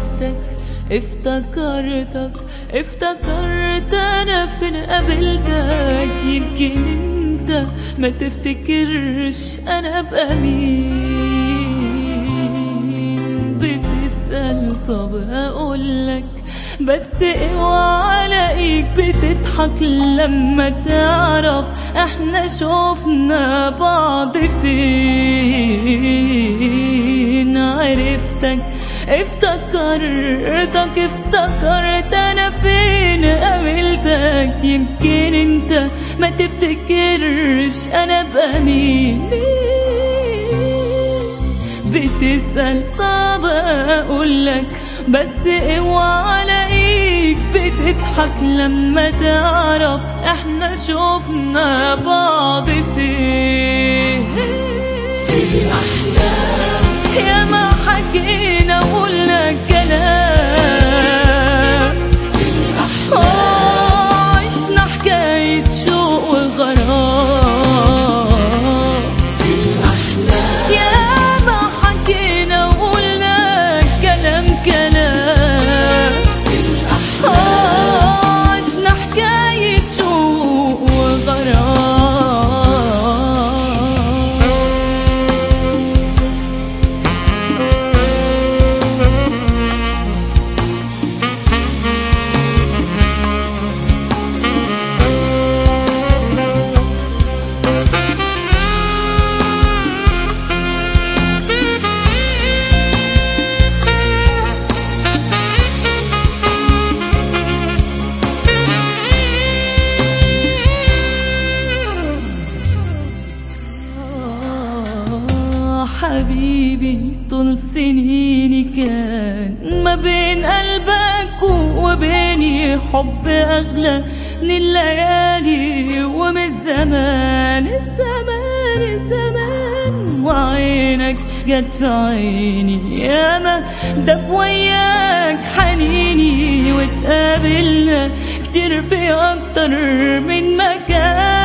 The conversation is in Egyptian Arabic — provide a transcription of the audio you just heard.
عرفتك افتكرتك افتكرت انا فين قابلتك يمكن انت ما تفتكرش انا ابقى مين بتسأل طب اقولك بس اوعى الاقيك بتضحك لما تعرف احنا شوفنا بعض فين عرفتك افتكرتك افتكرت انا فين قابلتك يمكن انت ما تفتكرش انا ابقى مين بتسأل طب اقولك بس اوعى الاقيك بتضحك لما تعرف احنا شوفنا بعض فين في الأحلام يا ما حكينا وقلنا كلام في الأحلام آه، عشنا حكاية شوق وغرام في الأحلام يا ما حكينا وقلنا كلام كلام في الأحلام آه، عشنا حكاية شوق وغرام آه، حبيبي طول سنيني كان ما بين قلبك وبيني حب أغلى من الليالي ومن الزمان الزمان الزمان وعينك جت في عيني ياما دب وياك حنيني واتقابلنا كتير في أكتر من مكان